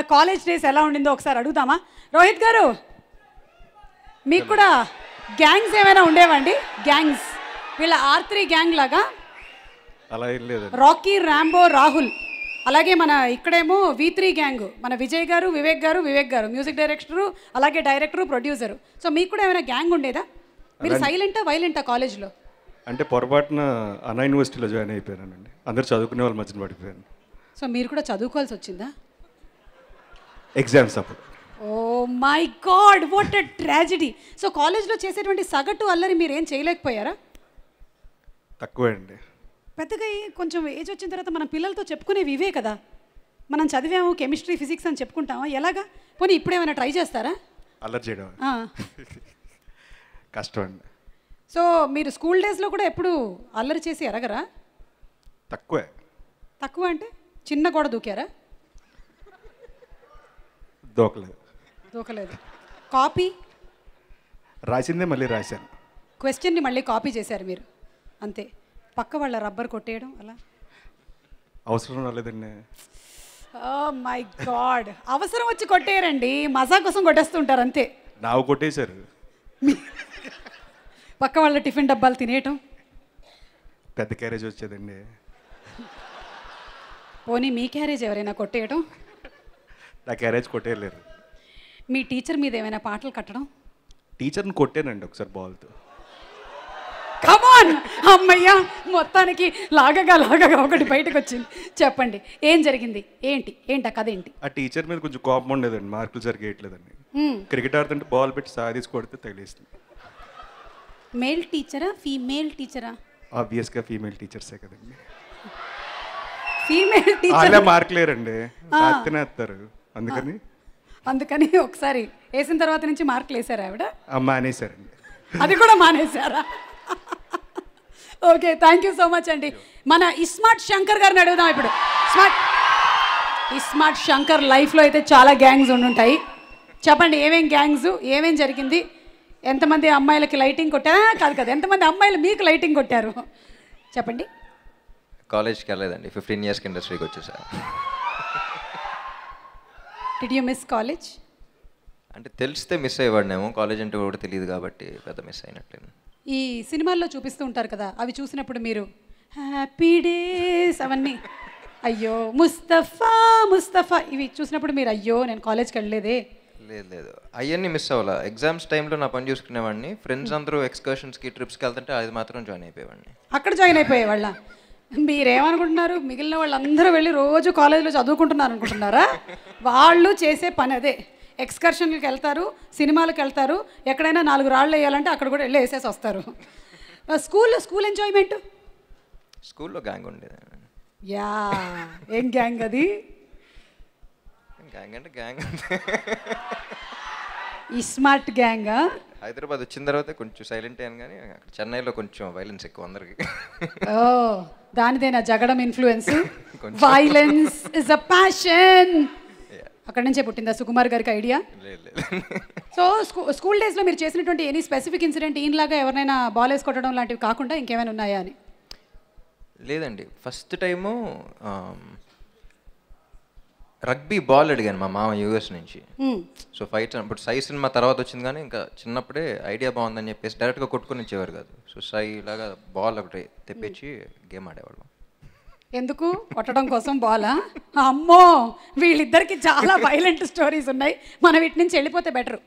College days ఎలా ఉండిందో ఒకసారి అడుగుదామా రోహిత్ గారు మీకు కూడా గ్యాంగ్స్ ఏమైనా ఉండేవండి గ్యాంగ్స్ వీళ్ళ ఆర్ త్రీ గ్యాంగ్ లాగా అలా ఏం లేదండి రాకీ ర్యాంబో రాహుల్ అలాగే మన ఇక్కడేమో వి త్రీ గ్యాంగ్ మన విజయ్ గారు వివేక్ గారు వివేక్ గారు మ్యూజిక్ డైరెక్టరు అలాగే డైరెక్టరు ప్రొడ్యూసరు సో మీకు కూడా ఏమైనా గ్యాంగ్ ఉండేదా మీరు సైలెంటా వైలెంటా కాలేజ్లో అంటే పొరపాటున అన్నా యూనివర్సిటీలో జాయిన్ అయిపోయానండి అందరు చదువుకునే వాళ్ళ మధ్యన పడిపోయాను సో మీరు కూడా చదువుకోవాల్సి వచ్చిందా ఎగ్జామ్స్ అప్పుడు oh my god what a tragedy so కాలేజ్లో చేసేటువంటి సగటు అల్లరి మీరు ఏం చేయలేకపోయారా తక్కువే అండి పెద్దగా ఈ- కొంచెం ఏజ్ వచ్చిన తర్వాత మన పిల్లలతో చెప్పుకునేవి ఇవే కదా మనం చదివాము కెమిస్ట్రీ ఫిజిక్స్ అని చెప్పుకుంటామా ఎలాగా పోనీ ఇప్పుడు ఏమైనా ట్రై చేస్తారా అల్లరి చేయడం ఆ. కష్టం అండి సో మీరు స్కూల్ డేస్లో కూడా ఎప్పుడు అల్లరి చేసి ఎరగరా తక్కువే తక్కువ అంటే చిన్న గోడ దూకారా దోకలేదు దూకలేదు కాపీ రాసిందే మళ్ళీ రాశాను క్వశ్చన్ని మళ్ళీ కాపీ చేశారు మీరు అంతే పక్క వాళ్ళ రబ్బర్ కొట్టేయడం అలా అవసరం రాలేదండి ఓ మై గాడ్ అవసరం వచ్చి కొట్టేయరండి మజా కోసం కొట్టేస్తుంటారు అంతే నావు కొట్టేశారు పక్క వాళ్ళ టిఫిన్ డబ్బాలు తినేయటం పెద్ద క్యారేజ్ వచ్చేదండి పోనీ మీ క్యారేజ్ ఎవరైనా కొట్టేయటం నా క్యారేజ్ కొట్టేయలేరు మీ టీచర్ మీద ఏమైనా పాటలు కట్టడం టీచర్ని కొట్టానండి ఒకసారి బాల్తో కమాన్ అమ్మయ్యా మొత్తానికి లాగగా లాగగా ఒకటి బయటకు వచ్చింది చెప్పండి ఏం జరిగింది ఏంటి ఏంటి ఆ కథ ఏంటి ఆ టీచర్ మీద కొంచెం కోపం ఉండేదండి మార్కులు సరిగ్గా వేయట్లేదండి మ్మ్. క్రికెట్ ఆడుతుంటే బాల్ పెట్టి సాధీసి కొడితే తగిలేస్తుంది మేల్ టీచరా ఫీమేల్ టీచరా ఆబ్వియస్గా ఫీమేల్ టీచర్సే కదండి ఫీమేల్ టీచర్ వాళ్ళే మార్కులు లేరండి రాస్తేనే వేస్తారు అందుకని అందుకని ఒకసారి వేసిన తర్వాత నుంచి మార్కులు వేసారా ఆవిడ అమ్మ అనేసారండి అది కూడా మానేశారా okay thank you so much అండి మన ఇస్మార్ట్ శంకర్ గారిని అడుగుదాం ఇప్పుడు స్మార్ట్ ఇస్మార్ట్ శంకర్ లైఫ్లో అయితే చాలా గ్యాంగ్స్ ఉండుంటాయి చెప్పండి ఏమేం గ్యాంగ్స్ ఏమేం జరిగింది ఎంతమంది అమ్మాయిలకి లైటింగ్ కొట్టారా కాదు కదా ఎంతమంది అమ్మాయిలు మీకు లైటింగ్ కొట్టారు చెప్పండి కాలేజ్కి వెళ్ళలేదండి ఫిఫ్టీన్ ఇయర్స్కి ఇండస్ట్రీకి వచ్చేసా డిడ్ యూ మిస్ కాలేజ్ అంటే తెలిస్తే మిస్ అయ్యేవాడినేమో కాలేజ్ అంటే కూడా తెలియదు కాబట్టి పెద్ద మిస్ అయినట్లేదు ఈ సినిమాల్లో చూపిస్తూ ఉంటారు కదా అవి చూసినప్పుడు మీరు హ్యాపీ డేస్ అవన్నీ అయ్యో ముస్తఫా ముస్తఫా ఇవి చూసినప్పుడు మీరు అయ్యో నేను కాలేజ్కి వెళ్ళలేదే లేదు లేదు అవన్నీ మిస్ అవ్వాలా ఎగ్జామ్స్ టైంలో నా పని చూసుకునేవాడిని ఫ్రెండ్స్ అందరూ ఎక్స్కర్షన్స్కి ట్రిప్స్కి వెళ్తుంటే అది మాత్రం జాయిన్ అయిపోయేవాడిని అక్కడ జాయిన్ అయిపోయే వాళ్ళ మీరేమనుకుంటున్నారు మిగిలిన వాళ్ళందరూ వెళ్ళి రోజు కాలేజీలో చదువుకుంటున్నారు అనుకుంటున్నారా వాళ్ళు చేసే పని అదే ఎక్స్కర్షన్లకు వెళ్తారు సినిమాలకు వెళ్తారు ఎక్కడైనా నాలుగు రాళ్ళు వేయాలంటే అక్కడ కూడా వెళ్ళి వేసేసి వస్తారు స్కూల్లో స్కూల్ ఎంజాయ్మెంట్ స్కూల్లో గ్యాంగ్ ఉండేది యా ఏం గ్యాంగ్ అది గ్యాంగ్ అంటే గ్యాంగ్ ఈ స్మార్ట్ గ్యాంగా హైదరాబాద్ వచ్చిన తర్వాత కొంచెం సైలెంట్ అయ్యాను కానీ అక్కడ చెన్నైలో కొంచెం వైలెన్స్ ఎక్కువ అందరికి ఓ దానిదేనా Jagadam influence violence is a passion అక్కడ నుంచే పుట్టిందా సుకుమార్ గారికి ఐడియా లేదు లేదు సో స్కూ స్కూల్ డేస్లో మీరు చేసినటువంటి ఎనీ స్పెసిఫిక్ ఇన్సిడెంట్ ఈయనలాగా ఎవరైనా బాల్ వేసి కొట్టడం లాంటివి కాకుండా ఇంకేమైనా ఉన్నాయా అని లేదండి ఫస్ట్ టైము రగ్బీ బాల్ అడిగాను మా మామ యూఎస్ నుంచి Hmm. సో ఫైట్ అప్పుడు సై సినిమా తర్వాత వచ్చింది కానీ ఇంకా చిన్నప్పుడే ఐడియా బాగుందని చెప్పేసి డైరెక్ట్గా కొట్టుకొని ఇచ్చేవారు కాదు సో సై లాగా బాల్ ఒకటి తెప్పించి గేమ్ ఆడేవాళ్ళం ఎందుకు కొట్టడం కోసం బాలా అమ్మో వీళ్ళిద్దరికి చాలా వైలెంట్ స్టోరీస్ ఉన్నాయి మనం వీటి నుంచి వెళ్ళిపోతే బెటర్